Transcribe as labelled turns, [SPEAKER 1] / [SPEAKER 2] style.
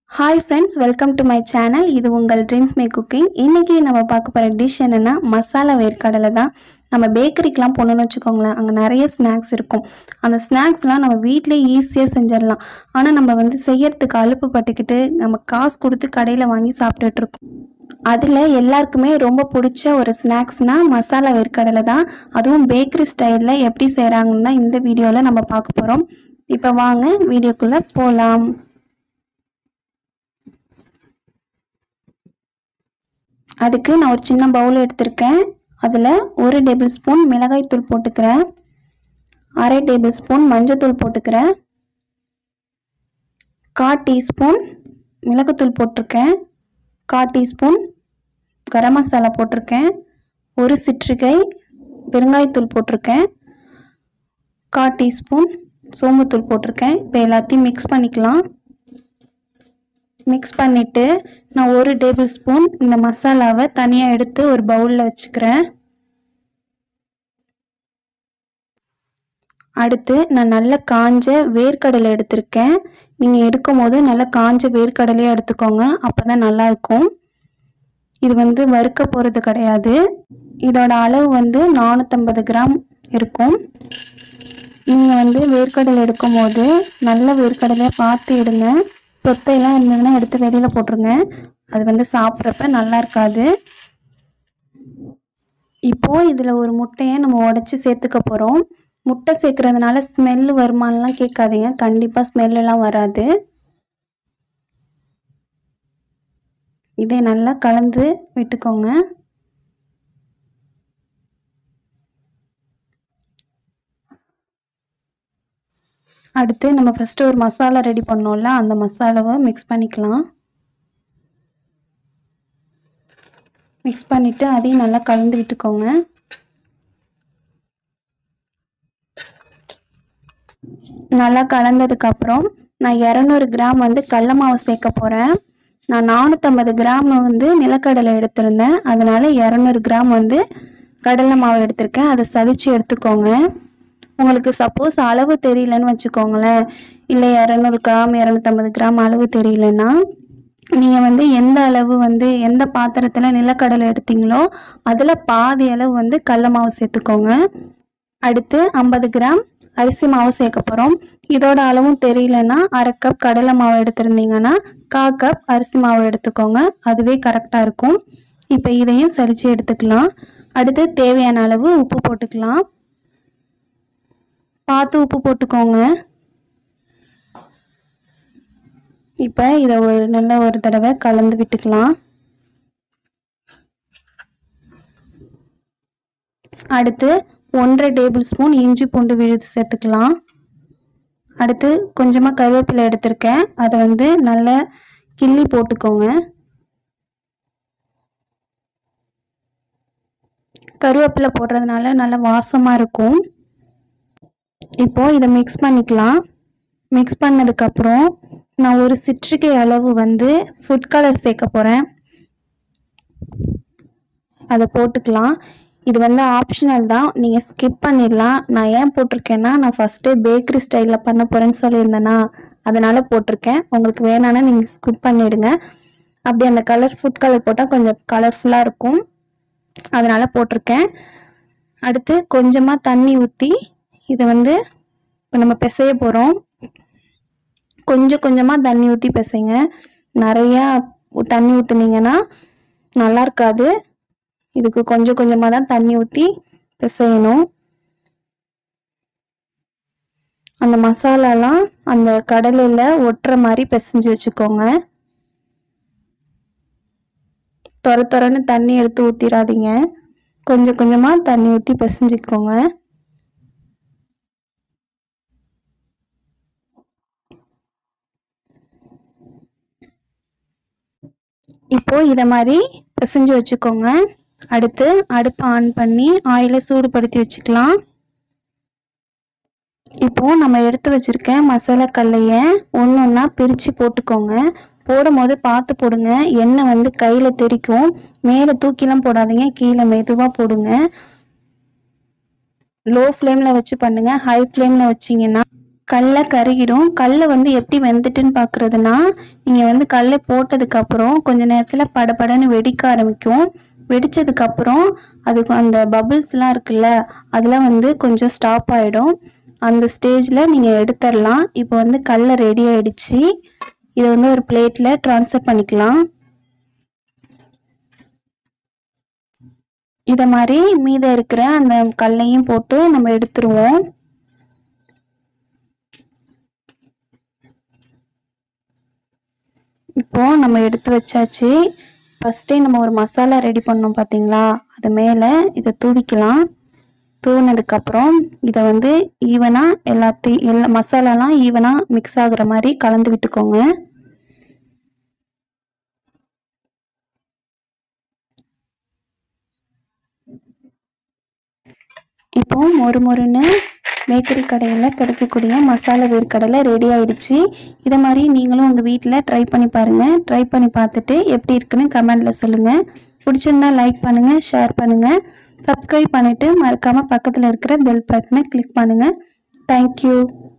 [SPEAKER 1] hi friends welcome to my channel இது உங்கள் dreams மே cooking இன்றைக்கி நம்ம பார்க்க போகிற டிஷ் என்னென்னா மசாலா வேர்க்கடலை தான் நம்ம பேக்கரிக்கெலாம் போனோம்னு வச்சுக்கோங்களேன் அங்கே நிறைய ஸ்நாக்ஸ் இருக்கும் அந்த ஸ்நாக்ஸ்லாம் நம்ம வீட்டிலே ஈஸியாக செஞ்சிடலாம் ஆனால் நம்ம வந்து செய்யறதுக்கு அலுப்பு பட்டுக்கிட்டு நம்ம காசு கொடுத்து கடையில் வாங்கி சாப்பிட்டுட்டு இருக்கோம் அதில் எல்லாருக்குமே ரொம்ப பிடிச்ச ஒரு ஸ்நாக்ஸ்னால் மசாலா வேர்க்கடலை தான் அதுவும் பேக்கரி ஸ்டைலில் எப்படி செய்கிறாங்கன்னு தான் இந்த வீடியோவில் நம்ம பார்க்க போகிறோம் இப்போ வாங்க வீடியோக்குள்ளே போகலாம் அதுக்கு நான் ஒரு சின்ன பவுல் எடுத்திருக்கேன் அதில் ஒரு டேபிள் ஸ்பூன் மிளகாய்த்தூள் போட்டுக்கிறேன் அரை டேபிள் ஸ்பூன் மஞ்சத்தூள் போட்டுக்கிறேன் கா டீஸ்பூன் மிளகுத்தூள் போட்டிருக்கேன் கா டீஸ்பூன் கரம் மசாலா போட்டிருக்கேன் ஒரு சிற்றுகை பெருங்காயத்தூள் போட்டிருக்கேன் கா டீஸ்பூன் சோம்புத்தூள் போட்டிருக்கேன் இப்போ எல்லாத்தையும் மிக்ஸ் பண்ணிக்கலாம் மிக்ஸ் பண்ணிவிட்டு நான் ஒரு டேபிள் ஸ்பூன் இந்த மசாலாவை தனியாக எடுத்து ஒரு பவுலில் வச்சுக்கிறேன் அடுத்து நான் நல்ல காஞ்ச வேர்க்கடலை எடுத்திருக்கேன் நீங்கள் எடுக்கும் போது நல்ல காஞ்ச வேர்க்கடலையே எடுத்துக்கோங்க அப்போ தான் நல்லாயிருக்கும் இது வந்து வறுக்க போகிறது கிடையாது இதோட அளவு வந்து நானூற்றம்பது கிராம் இருக்கும் நீங்கள் வந்து வேர்க்கடலை எடுக்கும் போது நல்ல வேர்க்கடலையாக பார்த்து எடுங்க சொத்தையெல்லாம் இருந்ததுன்னா எடுத்து வெளியில் போட்டுருங்க அது வந்து சாப்பிட்றப்ப நல்லா இருக்காது இப்போது இதில் ஒரு முட்டையை நம்ம உடச்சி சேர்த்துக்க போகிறோம் முட்டை சேர்க்குறதுனால ஸ்மெல்லு வருமானலாம் கேட்காதீங்க கண்டிப்பாக ஸ்மெல்லாம் வராது இதை நல்லா கலந்து விட்டுக்கோங்க அடுத்து நம்ம ஃபஸ்ட்டு ஒரு மசாலா ரெடி பண்ணோம்ல அந்த மசாலாவை மிக்ஸ் பண்ணிக்கலாம் மிக்ஸ் பண்ணிவிட்டு அதையும் நல்லா கலந்து விட்டுக்கோங்க நல்லா கலந்ததுக்கப்புறம் நான் இரநூறு கிராம் வந்து கடல மாவு சேர்க்க போகிறேன் நான் நானூற்றம்பது கிராம் வந்து நிலக்கடலை எடுத்திருந்தேன் அதனால் இரநூறு கிராம் வந்து கடலை மாவு எடுத்திருக்கேன் அதை சலிச்சு எடுத்துக்கோங்க உங்களுக்கு சப்போஸ் அளவு தெரியலன்னு வச்சுக்கோங்களேன் இல்லை இரநூறு கிராம் இரநூத்தம்பது கிராம் அளவு தெரியலன்னா நீங்கள் வந்து எந்த அளவு வந்து எந்த பாத்திரத்தில் நிலக்கடலை எடுத்தீங்களோ அதில் பாதி அளவு வந்து கடல மாவு சேர்த்துக்கோங்க அடுத்து ஐம்பது கிராம் அரிசி மாவு சேர்க்க போகிறோம் இதோட அளவும் தெரியலன்னா அரை கப் கடலை மாவு எடுத்திருந்தீங்கன்னா கா கப் அரிசி மாவு எடுத்துக்கோங்க அதுவே கரெக்டாக இருக்கும் இப்போ இதையும் சலிச்சு எடுத்துக்கலாம் அடுத்து தேவையான அளவு உப்பு போட்டுக்கலாம் பார்த்து உப்பு போட்டுக்கோங்க இப்போ இதை ஒரு நல்ல ஒரு தடவை கலந்து விட்டுக்கலாம் அடுத்து ஒன்றரை டேபிள் ஸ்பூன் இஞ்சி பூண்டு விழுது சேர்த்துக்கலாம் அடுத்து கொஞ்சமாக கருவேப்பிலை எடுத்திருக்கேன் அதை வந்து நல்லா கிள்ளி போட்டுக்கோங்க கருவேப்பிலை போடுறதுனால நல்லா வாசமாக இருக்கும் இப்போ இதை மிக்ஸ் பண்ணிக்கலாம் மிக்ஸ் பண்ணதுக்கப்புறம் நான் ஒரு சிற்றுகை அளவு வந்து ஃபுட் கலர் சேர்க்க போகிறேன் அதை போட்டுக்கலாம் இது வந்து ஆப்ஷனல் தான் நீங்கள் ஸ்கிப் பண்ணிடலாம் நான் ஏன் போட்டிருக்கேன்னா நான் ஃபஸ்ட்டே பேக்கரி ஸ்டைலில் பண்ண போகிறேன்னு சொல்லியிருந்தேன்னா அதனால் போட்டிருக்கேன் உங்களுக்கு வேணான்னா நீங்கள் ஸ்கிப் பண்ணிவிடுங்க அப்படி அந்த கலர் ஃபுட் கலர் போட்டால் கொஞ்சம் கலர்ஃபுல்லாக இருக்கும் அதனால் போட்டிருக்கேன் அடுத்து கொஞ்சமாக தண்ணி ஊற்றி இதை வந்து இப்போ நம்ம பிசைய போகிறோம் கொஞ்சம் கொஞ்சமாக தண்ணி ஊற்றி பிசைங்க நிறையா தண்ணி ஊற்றுனீங்கன்னா நல்லா இருக்காது இதுக்கு கொஞ்சம் கொஞ்சமாக தான் தண்ணி ஊற்றி பிசையணும் அந்த மசாலாலாம் அந்த கடலையில் ஒட்டுற மாதிரி பிசைஞ்சு வச்சுக்கோங்க தொர தொரன்னு தண்ணி எடுத்து ஊற்றிடாதீங்க கொஞ்சம் கொஞ்சமாக தண்ணி ஊற்றி பிசைஞ்சிக்கோங்க இப்போ இதை மாதிரி பிசைஞ்சு வச்சுக்கோங்க அடுத்து அடுப்பை ஆன் பண்ணி ஆயிலை சூடுபடுத்தி வச்சுக்கலாம் இப்போ நம்ம எடுத்து வச்சிருக்க மசாலா கல்லையை ஒன்று ஒன்றா பிரித்து போட்டுக்கோங்க போடும் போது பார்த்து போடுங்க எண்ணெய் வந்து கையில் தெரிக்கும் மேலே தூக்கிலாம் போடாதீங்க கீழே மெதுவாக போடுங்க லோ ஃப்ளேமில் வச்சு பண்ணுங்க ஹை ஃப்ளேமில் வச்சிங்கன்னா கடல கருகிடும் கடல வந்து எப்படி வெந்துட்டுன்னு பார்க்குறதுனா நீங்கள் வந்து கடல போட்டதுக்கப்புறம் கொஞ்ச நேரத்தில் படபடன்னு வெடிக்க ஆரம்பிக்கும் வெடிச்சதுக்கப்புறம் அதுக்கு அந்த பபிள்ஸ்லாம் இருக்குல்ல அதெல்லாம் வந்து கொஞ்சம் ஸ்டாப் ஆகிடும் அந்த ஸ்டேஜில் நீங்கள் எடுத்துடலாம் இப்போ வந்து கடல ரெடி ஆயிடுச்சு இதை வந்து ஒரு பிளேட்டில் ட்ரான்ஸ்ஃபர் பண்ணிக்கலாம் இதை மாதிரி மீதம் இருக்கிற அந்த கல்லையும் போட்டு நம்ம எடுத்துருவோம் இப்போ நம்ம எடுத்து வச்சாச்சு ஃபஸ்ட்டே நம்ம ஒரு மசாலா ரெடி பண்ணோம் பார்த்தீங்களா அது மேலே இதை தூவிக்கலாம் தூவினதுக்கப்புறம் இதை வந்து ஈவனாக எல்லாத்தையும் எல்லா மசாலாலாம் ஈவனாக மிக்ஸ் ஆகுற மாதிரி கலந்து விட்டுக்கோங்க இப்போ மொறு மொறுன்னு பேக்கரி கடையில் கிடைக்கக்கூடிய மசாலா வேர்க்கடலை ரெடி ஆயிடுச்சு இதை மாதிரி நீங்களும் உங்கள் வீட்டில் ட்ரை பண்ணி பாருங்கள் ட்ரை பண்ணி பார்த்துட்டு எப்படி இருக்குன்னு கமெண்டில் சொல்லுங்கள் பிடிச்சிருந்தா லைக் பண்ணுங்கள் ஷேர் பண்ணுங்கள் சப்ஸ்கிரைப் பண்ணிவிட்டு மறக்காமல் பக்கத்தில் இருக்கிற பெல் பட்டனை கிளிக் பண்ணுங்கள் தேங்க்யூ